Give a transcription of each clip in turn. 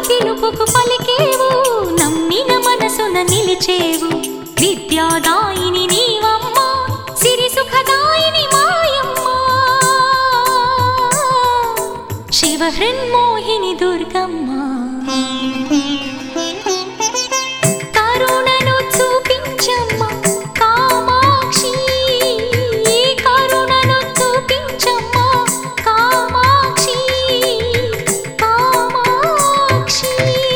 పిలుపుకు పలికేవు నమ్మిన మనసున నిలిచేవు విద్యాదాయిని నీవమ్మ సిరి సుఖదాయిని మాయమ్మ శివహృన్మోహిని దుర్గమ్మ కరుణను చూపించమ్మ కామాక్షి కరుణను చూపించమ్మ కామాక్షి కామాక్షి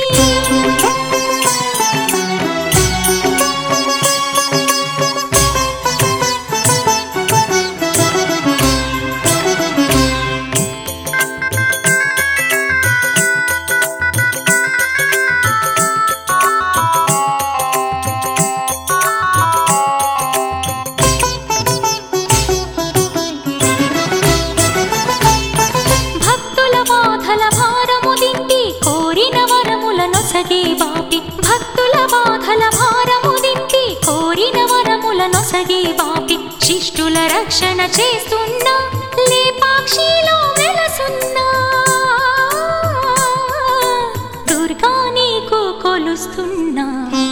భక్తుల బాధల భారము దింటి కోరిన వరముల నొసగే బాపి భక్తుల బాధల భారము దింటి కోరిన వరముల నొసగే బాపి శిష్టుల రక్షణ చేస్తున్నా లేపాక్షిలో వెలసున్నా దుర్గా నీకు కొలుస్తున్నా